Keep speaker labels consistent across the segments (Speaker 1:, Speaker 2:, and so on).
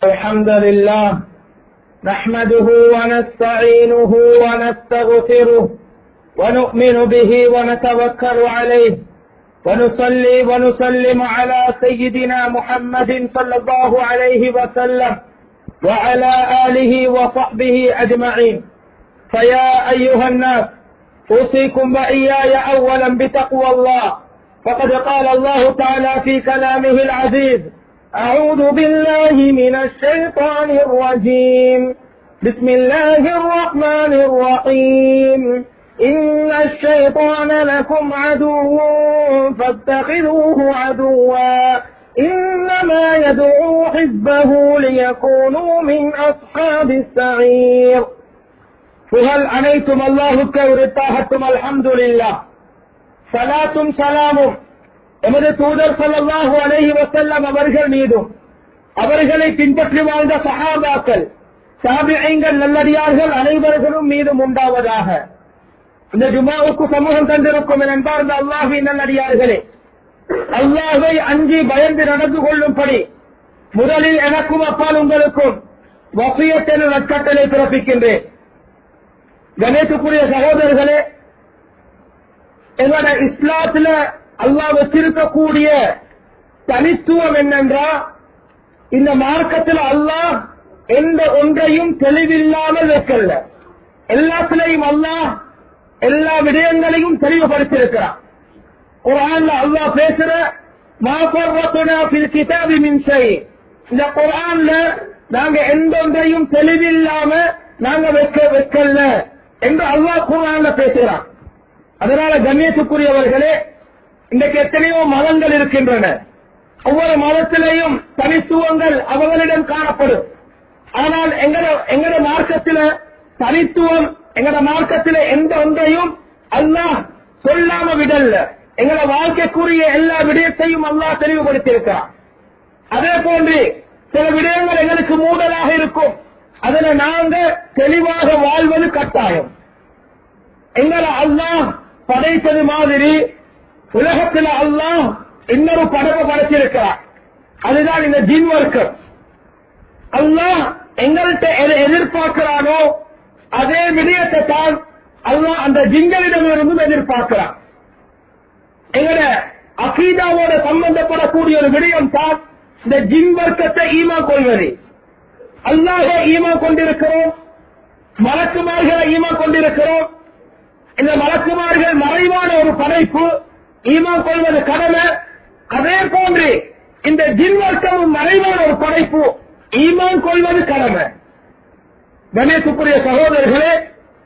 Speaker 1: الحمد لله نحمده ونستعينه ونستغفره ونؤمن به ونتوكل عليه ونصلي ونسلم على سيدنا محمد صلى الله عليه وسلم وعلى آله وصحبه أجمعين فيا أيها الناس أوصيكم وإياي أولا بتقوى الله فقد قال الله تعالى في كلامه العزيز أعوذ بالله من الشيطان الرجيم بسم الله الرحمن الرحيم إن الشيطان لكم عدو فاتخذوه عدوا إنما يدعو حزبه ليكونوا من أصحاب السعير புகழ் அனைத்தும் அல்லாஹுக்கு உரித்தாகட்டும் அல்ஹம்துலில்லா சலாத்தும் சலாமும் எமது தூதர் ஸல்லல்லாஹு அலைஹி வஸல்லம் அவர்கள் மீதும் அவர்களை பின்பற்றி வாழ்ந்த சஹாபாக்கள் தாபிஈங்கள் நல்லடியார்கள் அனைவர்களும் மீதும் உண்டாவதாக இந்த ஜுமாவுக்கு சமூகம் தந்திருக்கும் என் அன்பார்ந்த அல்லாஹின் நல்லடியார்களே அல்லாஹை அஞ்சி பயந்து நடந்து கொள்ளும்படி முதலில் எனக்கும் அப்பால் உங்களுக்கும் வசியத்தென நற்கட்டளை பிறப்பிக்கின்றேன் கணேசுக்குரிய சகோதரர்களே எங்களோட இஸ்லாத்துல அல்லாஹ் வச்சிருக்கக்கூடிய தனித்துவம் என்னென்றா இந்த மார்க்கத்தில் அல்லாஹ் எந்த ஒன்றையும் தெளிவில்லாமல் வைக்கல எல்லாத்திலையும் அல்லாஹ் எல்லா விடயங்களையும் தெளிவுபடுத்தியிருக்கிறான் குரான்ல அல்லாஹ் பேசுற மாபர்வத்துனா ஃபில் கிதாபி மின் ஷை இந்த குரான்ல நாங்க எந்த ஒன்றையும் தெளிவில்லாம நாங்க வைக்க வைக்கல என்று அல்லாஹ் குரான்ல பேசுகிறான் அதனால கண்ணியத்துக்குரியவர்களே இன்றைக்கு எத்தனையோ மதங்கள் இருக்கின்றன ஒவ்வொரு மதத்திலேயும் தனித்துவங்கள் அவர்களிடம் காணப்படும் ஆனால் எங்கட எங்கட மார்க்கத்தில தனித்துவம் எங்கட மார்க்கத்தில எந்த ஒன்றையும் அல்லாஹ் சொல்லாம விடல்ல எங்கட வாழ்க்கைக்குரிய எல்லா விடயத்தையும் அல்லாஹ் தெளிவுபடுத்தியிருக்கிறான் அதே போன்று சில விடயங்கள் எங்களுக்கு மூடலாக இருக்கும் அதுல நாங்க தெளிவாக வாழ்வது கட்டாயம் எங்களை அல்லாஹ் படைத்தது மாதிரி உலகத்தில் அல்லாஹ் இன்னொரு படைப்பை படைச்சிருக்கிறார் அதுதான் இந்த ஜின் வர்க்கம் அல்லாஹ் எங்கள்கிட்ட எதை எதிர்பார்க்கிறானோ அதே விடயத்தை தான் அல்லாஹ் அந்த ஜிங்களிடமிருந்தும் எதிர்பார்க்கிறான் எங்கட அகீதாவோட சம்பந்தப்படக்கூடிய ஒரு விடயம் தான் இந்த ஜின் வர்க்கத்தை ஈமா கொள்வது அல்லாஹ ஈமா கொண்டிருக்கிறோம் மலக்குமார்களை ஈமா கொண்டிருக்கிறோம் இந்த மலக்குமார்கள் மறைவான ஒரு படைப்பு ஈமா கொள்வது கடமை அதே போன்று இந்த ஜின் வர்க்கமும் மறைவான ஒரு படைப்பு ஈமான் கொள்வது கடமை கணேசுக்குரிய சகோதரர்களே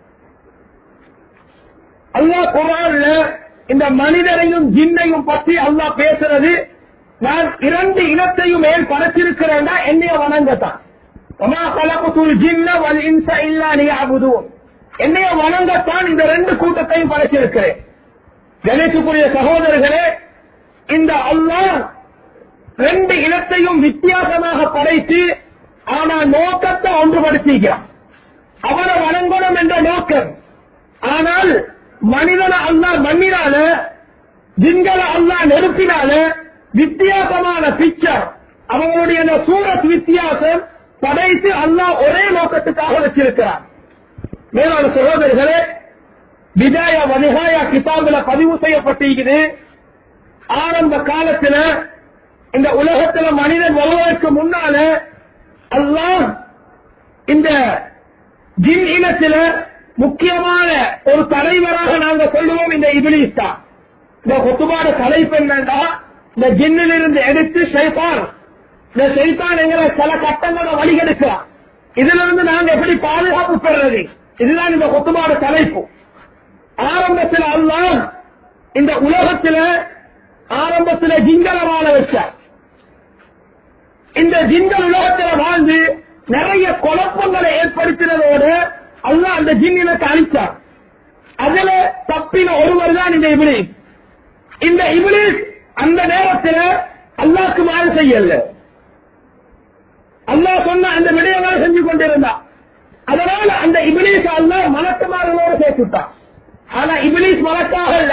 Speaker 1: அல்லாஹ் குரான்ல இந்த மனிதரையும் ஜின்னையும் பற்றி அல்லாஹ் பேசுறது நான் இரண்டு இனத்தையும் ஏன் படைச்சிருக்கிறேன்னா என்னைய வணங்கத்தான் وما خلقت الجن والانس الا ليعبدون என்னைய வணங்கத்தான் இந்த ரெண்டு கூட்டத்தையும் படைச்சிருக்கிறேன் கணேசுக்குரிய சகோதரர்களே இந்த அல்லாஹ் ரெண்டு இனத்தையும் வித்தியாசமாக படைத்து ஆனா நோக்கத்தை ஒன்றுபடுத்திக்கிறான் அவரை வணங்கணும் என்ற நோக்கம் ஆனால் மனிதனை அல்லாஹ் மண்ணினால ஜிங்களை அல்லாஹ் நெருப்பினால வித்தியாசமான பிக்சர் அவங்களுடைய அந்த சூரத் வித்தியாசம் படைத்து அல்லாஹ் ஒரே நோக்கத்துக்காக வச்சிருக்கிறார் மேலான சகோதரர்களே விஜயா வனிகாயா கிதாபில பதிவு செய்யப்பட்டிருக்குது ஆரம்ப காலத்துல இந்த உலகத்துல மனிதன் வருவதற்கு முன்னால அல்லாஹ் இந்த ஜின் இனத்தில முக்கியமான ஒரு தலைவராக நாங்க சொல்லுவோம் இந்த இபிலிஸ் தான் இந்த கொத்துபாடு தலைப்பு என்னன்னா இந்த ஜின்னிலிருந்து எடுத்து ஷைத்தான் இந்த ஷைத்தான் எங்களை சில கட்டங்கள வழிகெடுக்கலாம் இதுல இருந்து நாங்க எப்படி பாதுகாப்பு பெறுறது இதுதான் இந்த கொத்துபாடு தலைப்பு ஆரம்பத்தில் அல்லாஹ் இந்த உலகத்துல ஆரம்பத்துல ஜிங்களை வாழ வச்சார் இந்த ஜிங்கள் உலகத்துல வாழ்ந்து நிறைய குழப்பங்களை ஏற்படுத்தினதோடு அல்லாஹ் அந்த ஜின் இனத்தை அழித்தார் அதுல தப்பின ஒருவர் தான் இந்த இபிலிஸ் இந்த இபிலிஸ் அந்த நேரத்தில் அல்லாஹ்க்கு மாறு செய்யல அல்லாஹ் சொன்ன அந்த விடயங்களை செஞ்சு கொண்டிருந்தான் அதனால அந்த இபிலிஸ் அல்லாஹ் மலக்குமார்களோடு சேர்த்துட்டான் ஆனா இபிலிஸ் மலக்காக இல்ல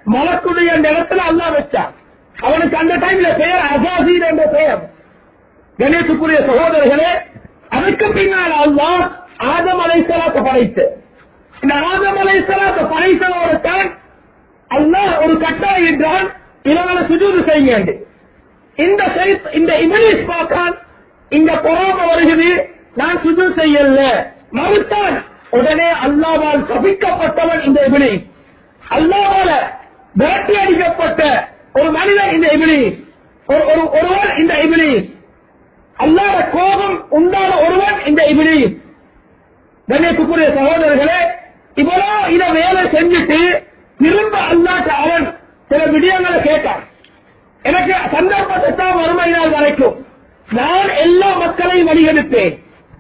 Speaker 1: மலக்குடைய அந்த இடத்துல அல்லாஹ் வச்சான் அவனுக்கு அந்த டைம்ல பெயர் அசாசீர் என்ற பெயர் கணேசுக்குரிய சகோதரர்களே அதுக்கு பின்னால் அல்லாஹ் ஆதம் அலைசலாத்தை படைத்து இந்த ஆதம் அலைசலாத்தை படைத்ததோடு தான் அல்லாஹ் ஒரு கட்டாயம் என்றால் இவங்களை சுஜூது செய்ய இந்த சைத்- இந்த இமலிஸ் பார்த்தான் இந்த பொறாம வருகிறது நான் சுஜூ செய்யல மறுத்தான் உடனே அல்லாவால் சபிக்கப்பட்டவன் இந்த இபிலிஸ் அல்லாவால விரட்டி அடிக்கப்பட்ட ஒரு மனிதன் இந்த இபிலிஸ் ஒரு ஒரு- ஒருவர் இந்த இபிலிஸ் அல்லாத கோபம் உண்டான ஒருவன் இந்த இபிலிஸ் கண்ணியத்துக்குரிய சகோதரர்களே இவ்வளோ இத வேலை செஞ்சுட்டு திரும்ப அல்லாட்ட அவன் சில விடயங்களை கேட்டான் எனக்கு சந்தர்ப்பத்தை தான் வறுமை நாள் வரைக்கும் நான் எல்லா மக்களையும் வழிகெடுத்தேன்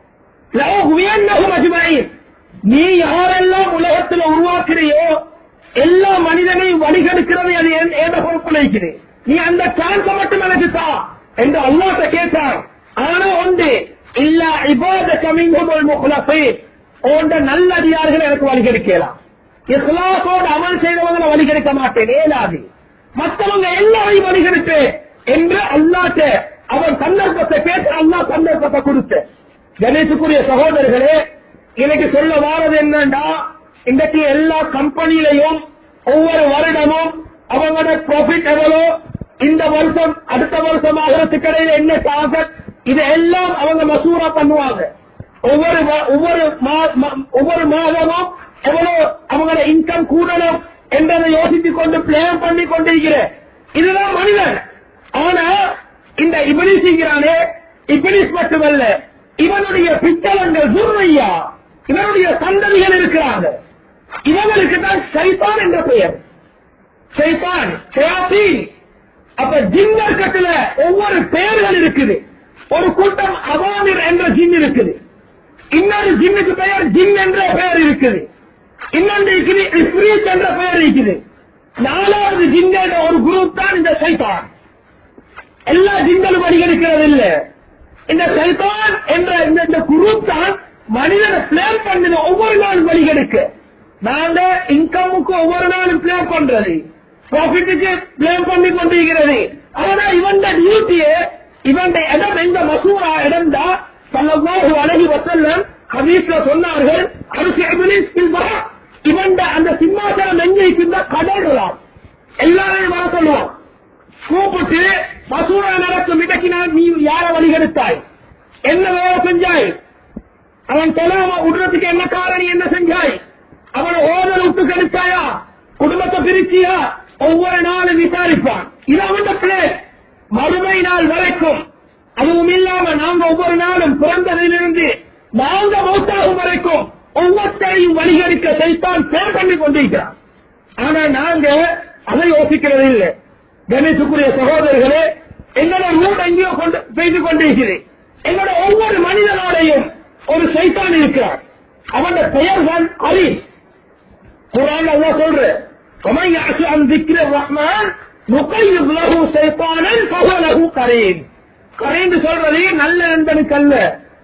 Speaker 1: லவ் உயர்ந்தகும் அஜ்மஈன். நீ யாரெல்லாம் உலகத்தில் உருவாக்குறியோ எல்லா மனிதனையும் வழிகெடுக்கிறது அது என்- எந்த பொறுப்புல இருக்குது நீ அந்த சான்ஸ மட்டும் எனக்கு தா என்று அல்லாட்ட கேட்டான் ஆனா உண்டு இல்ல இபாத கமிங்கும் முகலசை போன்ற நல்ல அதிகாரிகள் எனக்கு வழிகெடுக்கலாம் இஸ்லாத்தோடு அமல் செய்தவங்களை வழிகெடுக்க மாட்டேன் ஏலாது மற்றவங்க எல்லாரையும் வழிகெடுத்து என்று அல்லாட்ட அவன் சந்தர்ப்பத்தை கேட்டு அல்லாஹ் சந்தர்ப்பத்தை கொடுத்து கணேசுக்குரிய சகோதரர்களே எனக்கு சொல்ல வாரது என்னன்னா இன்றைக்கு எல்லா கம்பெனிலையும் ஒவ்வொரு வருடமும் அவங்களோட ப்ராஃபிட் எவ்வளோ இந்த வருஷம் அடுத்த வருஷம் ஆகிறதுக்கு இடையில என்ன டார்கெட் இது எல்லாம் அவங்க மசூரா பண்ணுவாங்க ஒவ்வொரு வ- ஒவ்வொரு மா- ம- ஒவ்வொரு மாதமும் எவ்வளவு அவங்களோட இன்கம் கூடணும் என்றதை யோசித்துக் கொண்டு பிளான் பண்ணி கொண்டிருக்கிற இதுதான் மனிதன் ஆனா இந்த இபிலிசிங்கிறானே இபிலிஸ் மட்டுமல்ல இவனுடைய பித்தளங்கள் துர்மையா இவனுடைய சந்ததிகள் இருக்கிறாங்க இவங்களுக்கு தான் சைத்தான் என்ற பெயர் சைத்தான் ஷயாத்தீன். அப்ப ஜின்னர் கட்டுல ஒவ்வொரு பெயர்கள் இருக்குது ஒரு கூட்டம் அவாமிர் என்ற ஜின் இருக்குது இன்னொரு ஜின்னுக்கு பெயர் ஜின் என்ற பெயர் இருக்குது இன்னொன்று இருக்குது இஸ்ரீத் என்ற பெயர் இருக்குது நாலாவது ஜின் என்ற ஒரு குரூப் தான் இந்த சைத்தான் எல்லா ஜின்களும் வழிகெடுக்கிறது இல்ல இந்த சைத்தான் என்ற இந்த இந்த குரூப் தான் மனிதனை பிளேன் பண்ணின ஒவ்வொரு நாளும் வழிகெடுக்க நாங்க இன்கமுக்கு ஒவ்வொரு நாளும் பிளேன் பண்றது ப்ராஃபிட்டுக்கு பிளேன் பண்ணி கொண்டிருக்கிறது ஆனா இவன் டியூட்டியே இவன் இடம் எந்த மசூரா இடம் தான் சல்லல்லாஹு அலைஹி வஸல்லம் ஹதீஸ்ல சொன்னார்கள் அரிசி இப்லீஸ் ஃபில் பஹர் இவன் அந்த சிம்மாசனம் எங்க இருக்கின்ற கடல்களாம் எல்லாரையும் வர சொல்லுவான் கூப்பிட்டு மசூரா நடக்கும் இன்னைக்கு நான் நீ யார வழிகெடுத்தாய் என்ன வேலை செஞ்சாய் அவன் தொழாம விடுறதுக்கு என்ன காரணம் என்ன செஞ்சாய் அவனை ஓதல் விட்டு கழிச்சாயா குடும்பத்தை பிரிச்சியா ஒவ்வொரு நாளும் விசாரிப்பான் இது அவன் பிள்ளை மறுமை நாள் வரைக்கும் அதுவும் இல்லாம நாங்க ஒவ்வொரு நாளும் பிறந்ததிலிருந்து நாங்க மௌத்தாகும் வரைக்கும் ஒவ்வொருத்தரையும் வழிகெடுக்க செய்தான் பேர் பண்ணி கொண்டிருக்கிறான் ஆனா நாங்க அதை யோசிக்கிறது இல்லை கணேசுக்குரிய சகோதரர்களே எங்களோட ரூட் எங்கேயோ கொண்டு செய்து கொண்டிருக்கிறது எங்களோட ஒவ்வொரு மனிதனோடையும் ஒரு சைத்தான் இருக்கிறார் அவன் பெயர் தான் அலி குரான் அல்லாஹ் சொல்ற ومن يعش عن ذكر الرحمن نقيض له شيطانا فهو له قرين قرين சொல்றது நல்ல நண்பனுக்கு அல்ல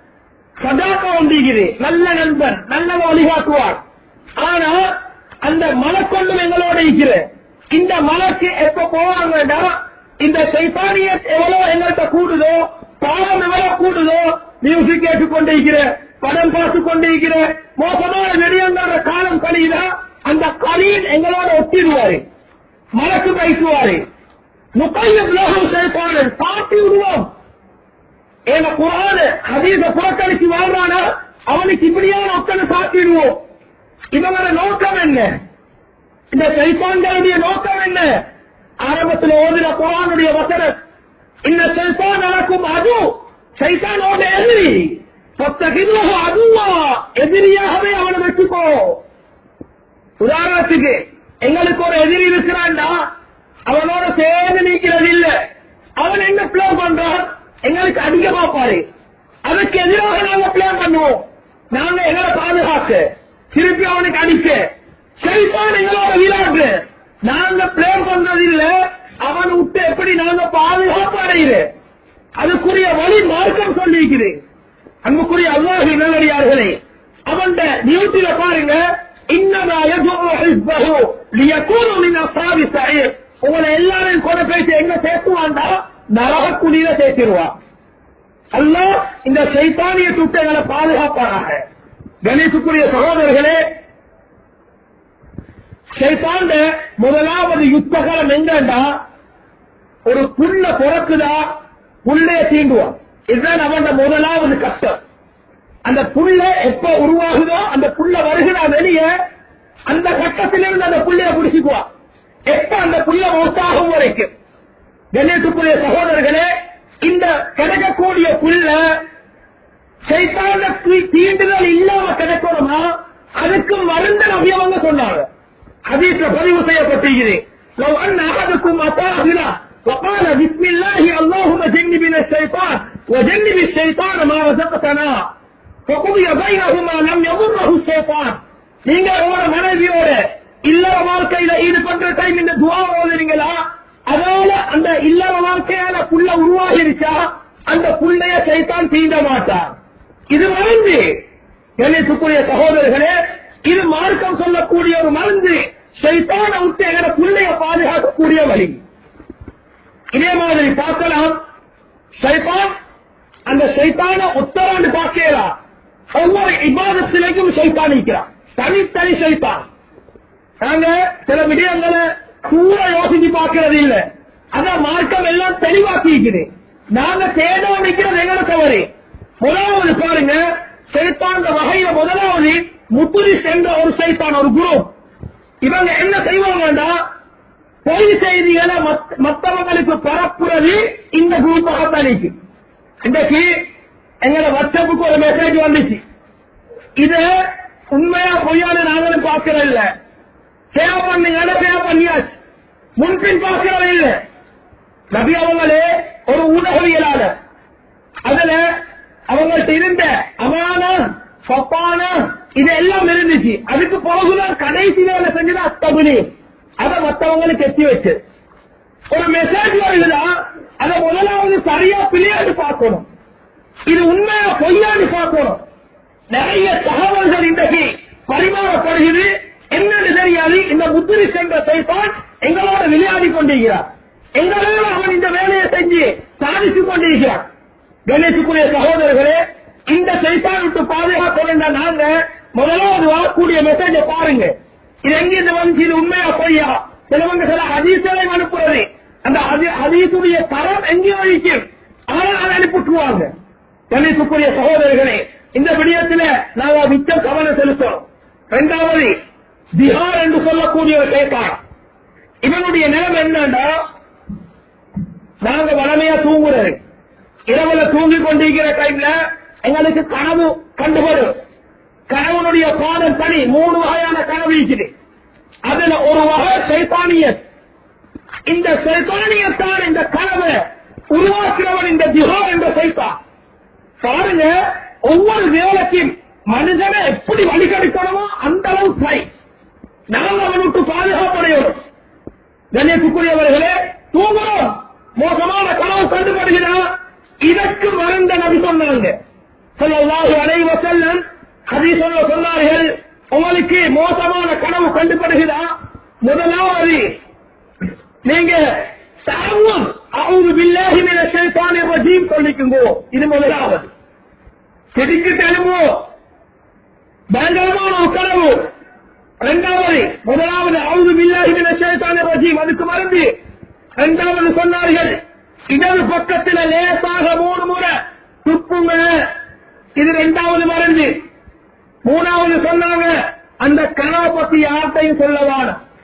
Speaker 1: சதாக்க ஒன்றுகிறது நல்ல நண்பன் நல்ல வழிகாட்டுவார் ஆனா அந்த மலக்கொண்டும் எங்களோட இருக்கிற இந்த மலைக்கு எப்ப போவாங்கன்னா இந்த சைத்தானியத் எவ்வளவு எங்கள்கிட்ட கூடுதோ பாவம் எவ்வளவு கூடுதோ மியூசிக் கேட்டுக் கொண்டிருக்கிற படம் பார்த்து கொண்டிருக்கிற மோசமான நெடியங்கிற காலம் கழியுதா அந்த கலியில் எங்களோட ஒட்டிடுவாரு மலக்கு பேசுவாரு முக்கையும் லோகம் சேர்ப்பாளர் பாட்டி விடுவோம் எங்க குரான ஹதீஸ புறக்கணிச்சு வாழ்றானா அவனுக்கு இப்படியான ஒத்தனை சாத்திடுவோம் இவங்களோட நோக்கம் என்ன இந்த சைத்தான்களுடைய நோக்கம் என்ன ஆரம்பத்தில் ஓதின குரானுடைய வசனம் இந்த சைத்தான் நடக்கும் அது சைத்தானோட எதிரி பத்தகிதுவோ அதுவா எதிரியாகவே அவனை வச்சுக்கோ உதாரணத்துக்கு எங்களுக்கு ஒரு எதிரி இருக்கிறான்டா அவனோட சேர்ந்து நீக்கிறது இல்ல அவன் என்ன பிளே பண்றான் எங்களுக்கு அதிகமா பாரு அதுக்கு எதிராக நாங்க பிளே பண்ணுவோம் நாங்க எங்களை பாதுகாக்க திருப்பி அவனுக்கு அடிக்க சரிதான் எங்களோட விளையாட்டு நாங்க பிளே பண்றது இல்ல அவன் விட்டு எப்படி நாங்க பாதுகாப்பு அடைகிறேன் அதுக்குரிய வழி மார்க்கம் சொல்லியிருக்கிறேன் அன்புக்குரிய அல்லாஹி நல்லடியார்களே அவன் நியூட்டில பாருங்க இன்னமா யதுஉ ஹிஸ்பஹு லியகூனு மின் அஸ்ஹாபி ஸஈர் உங்களை எல்லாரையும் கொண்டு போயிட்டு எங்க சேர்த்துவான்டா நரக குழியில சேர்த்திருவான் அல்லாஹ் இந்த சைத்தானிய துட்டங்களை பாதுகாப்பாராக கணேசுக்குரிய சகோதரர்களே சைத்தாண்ட முதலாவது யுத்தகலம் எங்கண்டா ஒரு புல்ல பிறக்குதா புள்ளைய தீண்டுவான் இதுதான் அவன் முதலாவது கஷ்டம் அந்த புல்ல எப்ப உருவாகுதோ அந்த புல்ல வருகிறா வெளியே அந்த கட்டத்திலிருந்து அந்த புள்ளைய பிடிச்சிக்குவான் எப்ப அந்த புல்ல மௌத்தாகும் வரைக்கும் கணேசுக்குரிய சகோதரர்களே இந்த கிடைக்கக்கூடிய புல்ல சைத்தான தீண்டுதல் இல்லாம கிடைக்கணுமா அதுக்கு மருந்து நபியவங்க சொன்னாங்க ஹதீஸ்ல பதிவு செய்யப்பட்டிருக்கிறது لو أن أحدكم أتى هنا وقال بسم الله اللهم جنبنا الشيطان وجنب الشيطان ما رزقتنا فقضي بينهما لم يضره الشيطان நீங்க உங்களோட மனைவியோட இல்லற வாழ்க்கையில ஈடுபடுற டைம் இந்த துவா ஓதுறீங்களா அதனால அந்த இல்லற வாழ்க்கையால புள்ள உருவாகிருச்சா அந்த புள்ளைய சைத்தான் தீண்ட மாட்டார் இது மருந்து கணேசுக்குரிய சகோதரர்களே இது மார்க்கம் சொல்லக்கூடிய ஒரு மருந்து சைத்தான விட்டு எங்கட புள்ளைய பாதுகாக்கக்கூடிய வழி இதே மாதிரி பார்க்கலாம் சைத்தான் அந்த சைத்தான உத்தராண்டு பார்க்கலாம் ஒவ்வொரு இபாதத்திலேயும் சைத்தான் இருக்கிறான் தனித்தனி சைத்தான் நாங்க சில விடயங்களை கூட யோசிச்சு பார்க்கறது இல்ல அதான் மார்க்கம் எல்லாம் தெளிவாக்கி இருக்குது நாங்க தேட நிக்கிறது எங்கட தவறு முதலாவது பாருங்க சைத்தான் வகையில முதலாவது முத்துரி சென்ற ஒரு சைத்தான் ஒரு குரு இவங்க என்ன செய்வாங்கன்னா பொய் செய்திகளை மத்த- மத்தவங்களுக்கு பரப்புறது இந்த குரூப்பாகத்தான் இருக்கு இன்றைக்கு எங்களோட வாட்ஸ்அப்புக்கு ஒரு மெசேஜ் வந்துச்சு இது உண்மையா பொய்யான நாங்களும் பார்க்கறது இல்ல சேவ் பண்ணுங்க சேவ் பண்ணியாச்சு முன்பின் பார்க்கறது இல்ல நபி அவங்களே ஒரு ஊடகவியலாளர் அதுல அவங்கள்ட்ட இருந்த அமான சொப்பான இது எல்லாம் இருந்துச்சு அதுக்கு பிறகுதான் கடைசி வேலை செஞ்சது அத்தகுனி அதை மத்தவங்களுக்கு எத்தி வச்சு ஒரு மெசேஜ் வருதுன்னா அதை முதலாவது சரியா பிள்ளையாண்டு பார்க்கணும் இது உண்மையா பொய்யாண்டு பார்க்கணும் நிறைய தகவல்கள் இன்றைக்கு பரிமாறப்படுகிறது என்னன்னு தெரியாது இந்த முத்திரி சென்ற சைத்தான் எங்களோட விளையாடி கொண்டிருக்கிறார் எங்களோட அவன் இந்த வேலையை செஞ்சு சாதித்துக் கொண்டிருக்கிறான் கணேசுக்குரிய சகோதரர்களே இந்த சைத்தான் விட்டு பாதுகாக்க நாங்க முதலாவது வரக்கூடிய மெசேஜ பாருங்க இது எங்கிருந்து வந்து இது உண்மையா பொய்யா சிலவங்க சில ஹதீசுகளை அனுப்புறது அந்த ஹதி- ஹதீசுடைய தரம் எங்கேயும் வகிக்கும் ஆனால் அதை அனுப்பிட்டுருவாங்க கணேசுக்குரிய சகோதரர்களே இந்த விடயத்துல நாங்க மிச்சம் கவனம் செலுத்தோம் இரண்டாவது திஹார் என்று சொல்லக்கூடிய ஒரு சைத்தான் இவனுடைய நிலைமை என்னன்னா நாங்க வளமையா தூங்குறது இரவுல தூங்கி கொண்டிருக்கிற டைம்ல எங்களுக்கு கனவு கண்டுபடும் கனவனுடைய பாதம் தனி மூணு வகையான கனவு இருக்குது அதுல ஒரு வகை சைத்தானியத் இந்த சைத்தானியத்தான் இந்த கனவை உருவாக்குறவன் இந்த ஜிஹா என்ற சைத்தான் பாருங்க ஒவ்வொரு வேலைக்கும் மனிதனை எப்படி வழிகெடுக்கணுமோ அந்த அளவு ட்ரை நாங்கள் அவனுக்கு பாதுகாப்படையோம் கண்ணியத்துக்குரியவர்களே தூங்குறோம் மோசமான கனவு கண்டுபடுகிறான் இதற்கு மறந்த நபி சொன்னாங்க சொல்லல்லாஹு அலைஹி வஸல்லம் ஹதீஸ்ல சொன்னார்கள் உங்களுக்கு மோசமான கனவு கண்டுபடுகிறா முதலாவது நீங்க தாவும் அவுது பில்லாஹி மின ஷைத்தானிர் ரஜீம் சொல்லிக்குங்கோ இது முதலாவது செடிக்கு தெலுங்கோ பயங்கரமான ஒரு கனவு இரண்டாவது முதலாவது அவுது பில்லாஹி மின ஷைத்தானிர் ரஜீம் அதுக்கு மருந்து இரண்டாவது சொன்னார்கள் இடது பக்கத்துல லேசாக மூணு முறை துப்புங்க இது இரண்டாவது மருந்து மூணாவது சொன்னாங்க அந்த கனவை பத்தி யார்கிட்டையும் சொல்லவான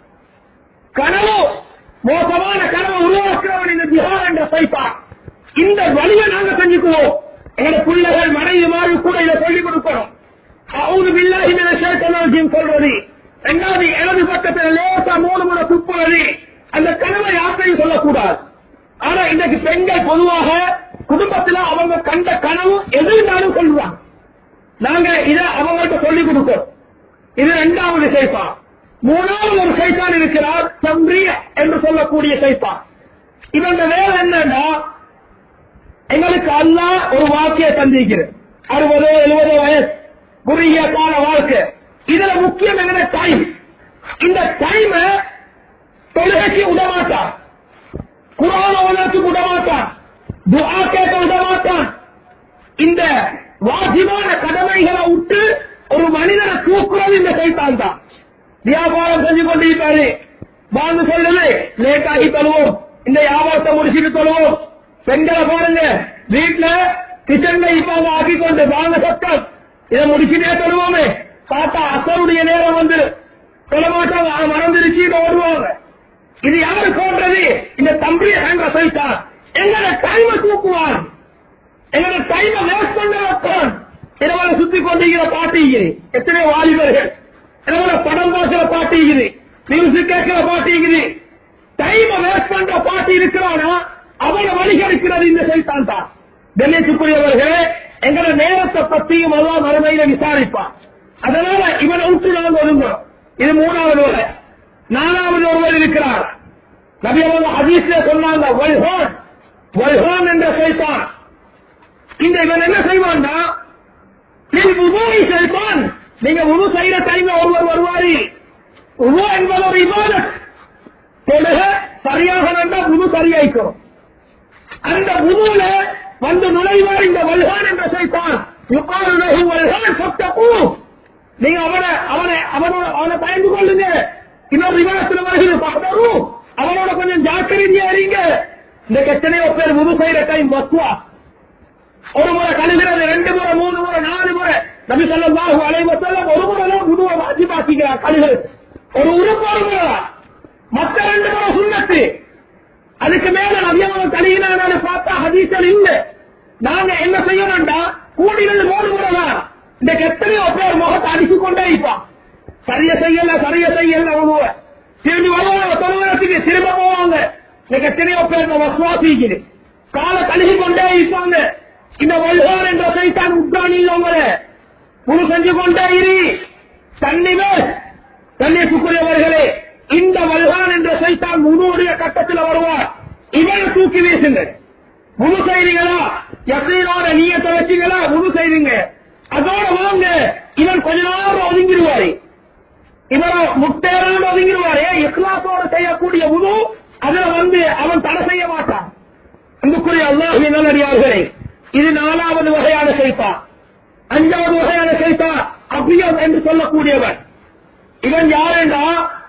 Speaker 1: கனவு மோசமான கனவை உருவாக்குறவன் இந்த ஜிஹார் என்ற சைத்தான் இந்த வழியை நாங்க செஞ்சுக்குவோம் எங்க பிள்ளைகள் மனைவி மாதிரி கூட இதை சொல்லிக் கொடுக்கணும் அவுது பில்லாஹி மின ஷைத்தானிர் சொல்றது ரெண்டாவது இடது பக்கத்துல லேசா மூணு முறை துப்புறது அந்த கனவை யார்கிட்டையும் சொல்லக்கூடாது ஆனா இன்றைக்கு பெண்கள் பொதுவாக குடும்பத்துல அவங்க கண்ட கனவு எதுனாலும் சொல்லுவாங்க நாங்க இத அவங்கள்ட்ட சொல்லிக் கொடுக்கிறோம் இது இரண்டாவது சைத்தான் மூணாவது ஒரு சைத்தான் இருக்கிறார் சம்ரிய என்று சொல்லக்கூடிய சைத்தான் இவங்க வேலை என்னன்னா எங்களுக்கு அல்லாஹ் ஒரு வாக்கிய தந்திருக்கிறது அறுபதோ எழுபதோ வயசு குறுகிய கால வாழ்க்கை இதுல முக்கியம் என்ன டைம் இந்த டைம் தொழுகைக்கு விடமாட்டான் குரான் ஓதற்கு விடமாட்டான் துஆ கேட்க விடமாட்டான் இந்த வாஜிபான கடமைகளை விட்டு ஒரு மனிதனை தூக்குறது இந்த சைத்தான் தான் வியாபாரம் செஞ்சு கொண்டிருக்காரு வாங்க சொல்லுது லேட்டாகி தருவோம் இந்த வியாபாரத்தை முடிச்சுட்டு தருவோம் பெண்களை பாருங்க வீட்டுல கிச்சன்ல இப்ப ஆக்கி கொண்டு வாங்க சத்தம் இதை முடிச்சுட்டே தருவோமே பார்த்தா அசருடைய நேரம் வந்து சொல்ல மாட்டாங்க அவன் மறந்துருச்சு ஓடுவாங்க இது யாரு போன்றது இந்த தம்பியை என்ற சைத்தான் எங்களை டைமை தூக்குவான் எங்களை டைமை வேஸ்ட் பண்ண வைப்பான் இரவலை சுத்தி கொண்டிருக்கிற பாட்டு இருக்குது எத்தனை வாலிபர்கள் இரவலை படம் பார்க்கிற பாட்டு இருக்குது மியூசிக் கேட்கிற பாட்டு இருக்குது டைமை வேஸ்ட் பண்ற பாட்டு இருக்கிறானா அவனை வழிகெடுக்கிறது இந்த சைத்தான் தான் கண்ணியத்துக்குரியவர்களே எங்களோட நேரத்தை பத்தியும் அல்லா மறுமையில விசாரிப்பான் அதனால இவனை விட்டு நாங்கள் ஒதுங்குறோம் இது மூணாவது ஒரு நாலாவது ஒருவர் இருக்கிறார் நபி அவங்க ஹதீஸ்ல சொன்னாங்க வல்ஹோன் வல்ஹோன் என்ற சைத்தான் இந்த இவன் என்ன செய்வான்னா நீ உதவி செய்வான் நீங்க உது செய்யற டைம்ல ஒருவர் வருவாரு உது என்பது ஒரு இபாதத் தொழுக சரியாக நடந்தா உது சரியாய்க்கும் அந்த உதுல வந்து நுழைவார் இந்த வல்ஹான் என்ற சைத்தான் யுகால் லஹு வல்ஹான் ஃபத்தகு நீங்க அவனை அவனை அவனோட அவனை பயந்து கொள்ளுங்க இன்னொரு விவாதத்துல வருகிறது பக்தரு அவனோட கொஞ்சம் ஜாக்கிரதையா இருங்க இந்த எத்தனையோ பேர் முது செய்யற டைம் வசுவா ஒரு முறை கழுகிறது ரெண்டு முறை மூணு முறை நாலு முறை நபி ஸல்லல்லாஹு அலைஹி வஸல்லம் ஒரு முறை தான் முதுவை வாஜிபாக்கிக்கிறார் கழுகிறது ஒரு உறுப்பு ஒரு முறை தான். மத்த ரெண்டு முறை சுண்ணத்து அதுக்கு மேல நபியவங்க கழுகினான்னு பார்த்தா ஹதீசல் இல்ல நாங்க என்ன செய்யணும்டா கூடினது மூணு முறை தான் இந்த எத்தனையோ பேர் முகத்தை அடிச்சு கொண்டே இருப்பான் சரிய செய்யல சரிய செய்யல அவங்க திரும்பி வருவாங்க தொழுவத்துக்கு திரும்ப போவாங்க இந்த எத்தனையோ பேர் நம்ம சுவாசிக்குது காலை கழுகி கொண்டே இருப்பாங்க இந்த வல்லுவார் என்ற சைத்தான் உட்காணி அவங்கள புது செஞ்சு கொண்டே இரு தண்ணி மேல் கண்ணியத்துக்குரியவர்களே இந்த வல்கான் என்ற சைத்தான் முழுடைய கட்டத்தில் வருவார் இவனை தூக்கி வீசுங்க முழு செய்றீங்களா எப்படியோட நீயத்தை வச்சீங்களா முழு செய்றீங்க அதோட வாங்க இவன் கொஞ்ச நேரம் ஒதுங்கிடுவாரு இவரை முட்டேரோட ஒதுங்கிடுவாரு இஸ்லாத்தோட செய்யக்கூடிய முழு அதுல வந்து அவன் தடை செய்ய மாட்டான் அன்புக்குரிய அல்லாஹ் நல்லடியார்களே இது நாலாவது வகையான சைத்தான் அஞ்சாவது வகையான சைத்தான் அபியம் என்று சொல்லக்கூடியவன் இவன் யாருண்டா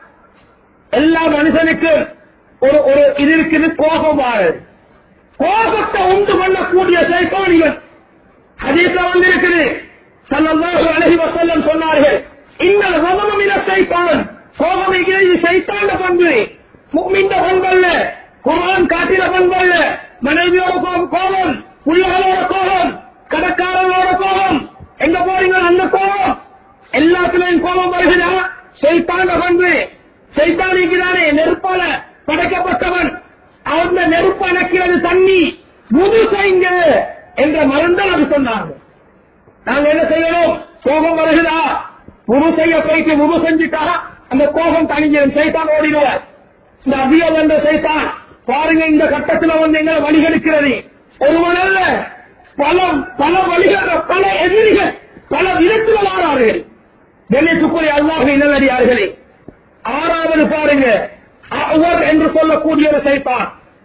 Speaker 1: எல்லா மனுஷனுக்கும் ஒரு ஒரு இது இருக்குது கோபம் வாழ கோபத்தை உண்டு பண்ணக்கூடிய சைத்தான் இவன் ஹதீஸ்ல வந்து இருக்குது ஸல்லல்லாஹு அலைஹி வஸல்லம் சொன்னார்கள் இன்னல் கதம மின ஷைத்தான் கோபம் இது ஷைத்தான பண்பு முஃமின்ட பண்பல்ல குர்ஆன் காட்டின பண்பல்ல மனைவியோட கோபம் கோபம் புள்ளகளோட கோபம் கடைக்காரங்களோட கோபம் எங்க போறீங்க அந்த கோபம் எல்லாத்துலயும் கோபம் வருகிறா ஷைத்தான பண்பு சைத்தானிக்குதானே நெருப்பால படைக்கப்பட்டவன் அந்த நெருப்பு அணைக்கிறது தண்ணி முது செய்ங்க என்ற மருந்தல் அது சொன்னாங்க நாங்க என்ன செய்யணும் கோபம் வருகிறா முழு செய்ய போயிட்டு முழு செஞ்சுட்டா அந்த கோபம் தணிஞ்சிடும் சைத்தான் ஓடிடுவார் இந்த அபியம் என்ற சைத்தான் பாருங்க இந்த கட்டத்துல வந்து எங்களை வழிகெடுக்கிறது ஒருவன் அல்ல பல பல வழிகள் பல எதிரிகள் பல விதத்தில் வாரார்கள் கணேசுக்குரிய அல்லாஹ் நல்லடியார்களே ஆறாவது பாருங்க அவர் என்று சொல்லக்கூடிய ஒரு சைத்தான்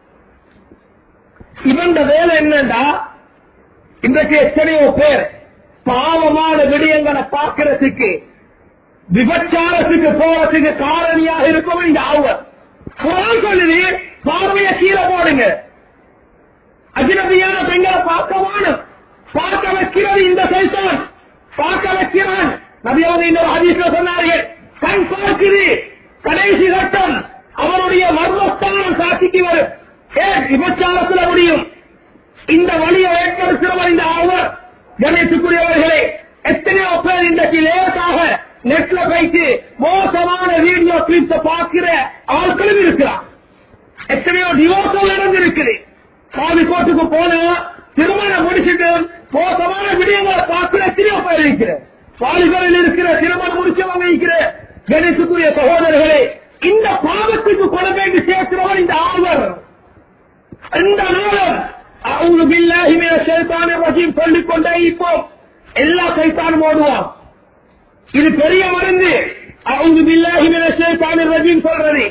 Speaker 1: இவன் வேலை என்னண்டா இன்றைக்கு எத்தனையோ பேர் பாவமான விடயங்களை பார்க்கறதுக்கு விபச்சாரத்துக்கு போறதுக்கு காரணியாக இருக்கும் இந்த ஆவர் குரான் சொல்லுது பார்வைய கீழே போடுங்க அஜினபியான பெண்களை பார்க்கவான பார்க்க வைக்கிறது இந்த சைத்தான் பார்க்க வைக்கிறான் நபியாவது இந்த ஹதீஸ்ல சொன்னார்கள் கண் பார்க்குது கடைசி கட்டம் அவருடைய மர்மஸ்தானம் சாட்சிக்கு வரும் ஏன் விபச்சாரத்துல முடியும் இந்த வழியை ஏற்படுத்துகிறவர் இந்த அவர் கணேசுக்குரியவர்களே எத்தனையோ பேர் இன்றைக்கு லேசாக நெட்ல போயிட்டு மோசமான வீடியோ கிளிப்ஸ பார்க்கிற ஆட்களும் இருக்கிறார் எத்தனையோ டிவோர்ஸும் நடந்திருக்குது சாமி கோட்டுக்கு போனா திருமணம் முடிச்சுட்டு மோசமான விடயங்களை பார்க்கிற எத்தனையோ பேர் இருக்கிற வாலிபரில் இருக்கிற திருமணம் முடிச்சவங்க இருக்கிற கணேசுக்குரிய சகோதரர்களே இந்த பாவத்துக்கு கொலை வேண்டி சேர்க்கிறவர் இந்த ஆழ்வர் இந்த நாளும் அவுது பில்லாஹி மின ஷைத்தானிர் ரஜீம் சொல்லிக் கொண்டே இப்போ எல்லா சைத்தானும் ஓடுவான் இது பெரிய மருந்து அவுது பில்லாஹி மின ஷைத்தானிர் ரஜீம் சொல்றது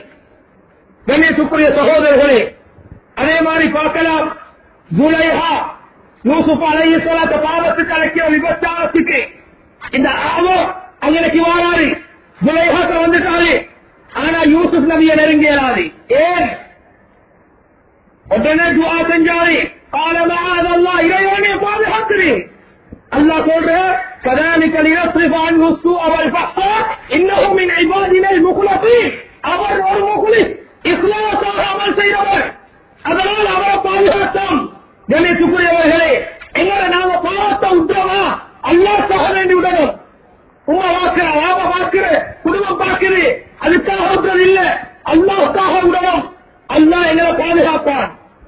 Speaker 1: கணேசுக்குரிய சகோதரர்களே அதே மாதிரி பார்க்கலாம் ஜுலைஹா யூசுப் அலையலாத்த பாவத்துக்கு அழைக்கிற விபச்சாரத்துக்கு இந்த ஆவோ அங்கனைக்கு வாராரு துலைஹாத்துல வந்துட்டாரு ஆனா யூசுப் நபியை நெருங்கியலாது ஏன் உடனே துவா செஞ்சாரு காலமாதல்லா இறைவனே பாதுகாத்துரு அல்லாஹ் சொல்ற كذلك ليصرف عنه السوء والفحشاء انه من عبادنا المخلصين அவர் ஒரு முகுலிஸ் இஸ்லாத்தாக அமல் செய்தவர் அதனால் அவரை பாதுகாத்தோம் கணேசுக்குரியவர்களே எங்களை நாம பாவத்தை விட்டுறவா அல்லாஹ் வேண்டி விடணும் உமா பார்க்கிற வாப பார்க்கிற குடும்பம் பார்க்குது அதுக்காக விட்டுறது இல்ல அல்லாவுக்காக விடணும் அல்லாஹ் எங்களை பாதுகாப்பான்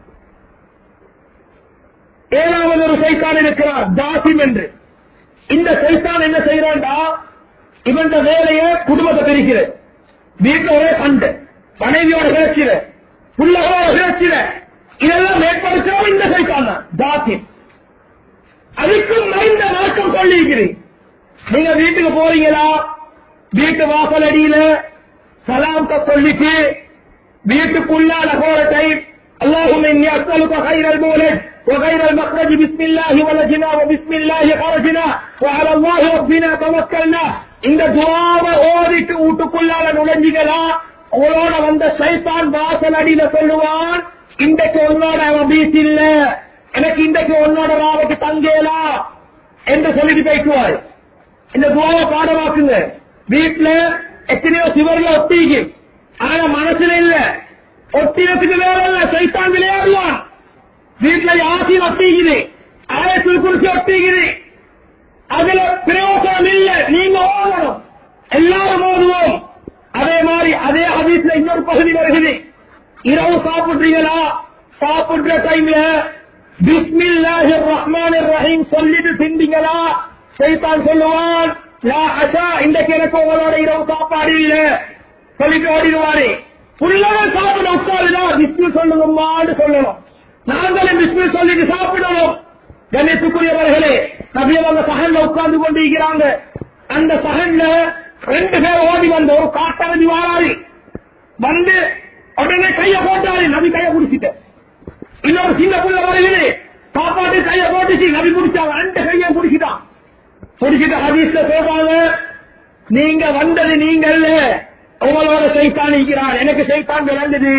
Speaker 1: ஏழாவது ஒரு சைத்தான் இருக்கிறார் ஜாசிம் என்று இந்த சைத்தான் என்ன செய்யறான்டா இவன் வேலையை குடும்பத்தை பிரிக்கிற வீட்டுல ஒரே சண்டை மனைவியோட கிளச்சிட புள்ளகளோட கிளச்சிட இதெல்லாம் ஏற்படுத்துறோம் இந்த சைத்தான் தான் ஜாசிம் அதுக்கும் மைந்த வழக்கம் சொல்லியிருக்கிறேன் நீங்க வீட்டுக்கு போறீங்களா வீட்டு வாசல் அடியில சலாம்க சொல்லிட்டு வீட்டுக்குள்ளால போற டைம் اللهم اني اسالك خير المولد وخير المخرج بسم الله ولجنا وبسم الله خرجنا وعلى الله ربنا توكلنا இந்த துவாவை ஓதிட்டு வீட்டுக்குள்ளால நுழைஞ்சிகளா உங்களோட வந்த சைத்தான் வாசல் அடியில சொல்லுவான் இன்றைக்கு உன்னோட அவன் பீச் இல்ல எனக்கு இன்றைக்கு உன்னோட ராவுக்கு தங்கேலா என்று சொல்லிட்டு போய்க்குவார் இந்த துவாவை பாடமாக்குங்க வீட்டுல எத்தனையோ சிவர்ல ஒட்டிக்கு ஆனா மனசுல இல்ல ஒட்டினத்துக்கு வேற இல்ல சைத்தான் விளையாடுவான் வீட்டுல யாசி ஒட்டிக்குது ஆயத்தில் குறிச்சு ஒட்டிக்குது அதுல பிரயோசனம் இல்ல நீங்க ஓடணும் எல்லாரும் ஓடுவோம் அதே மாதிரி அதே ஹதீஸ்ல இன்னொரு பகுதி வருகிறது இரவு சாப்பிடுறீங்களா சாப்பிடுற டைம்ல பிஸ்மில்லாஹி ரஹ்மான் ரஹீம் சொல்லிட்டு திண்டீங்களா சைத்தான் சொல்லுவான் லா அஷா இன்றைக்கு எனக்கு உங்களோட இரவு சாப்பாடு இல்ல சொல்லிட்டு ஓடிடுவாரு புள்ளவன் சாப்பிட உட்காருதான் விஷ்ணு சொல்லுங்கம்மான்னு சொல்லணும் நாங்களும் விஷ்ணு சொல்லிட்டு சாப்பிடணும் கணேசுக்குரியவர்களே நபியவங்க சகன்ல உட்கார்ந்து கொண்டிருக்கிறாங்க அந்த சகன்ல ரெண்டு பேர் ஓடி வந்த ஒரு காட்டரதி வாராரு வந்து உடனே கைய போட்டாரு நபி கைய குடிச்சிட்ட இன்னொரு சின்ன புள்ள வருகிறது சாப்பாட்டு கைய போட்டுச்சு நபி குடிச்சாங்க ரெண்டு கைய குடிச்சிட்டான் குடிச்சிட்டு ஹதீஸ்ல சொல்றாங்க நீங்க வந்தது நீங்க இல்ல உங்களோட சைத்தான் இருக்கிறான் எனக்கு சைத்தான் விளங்குது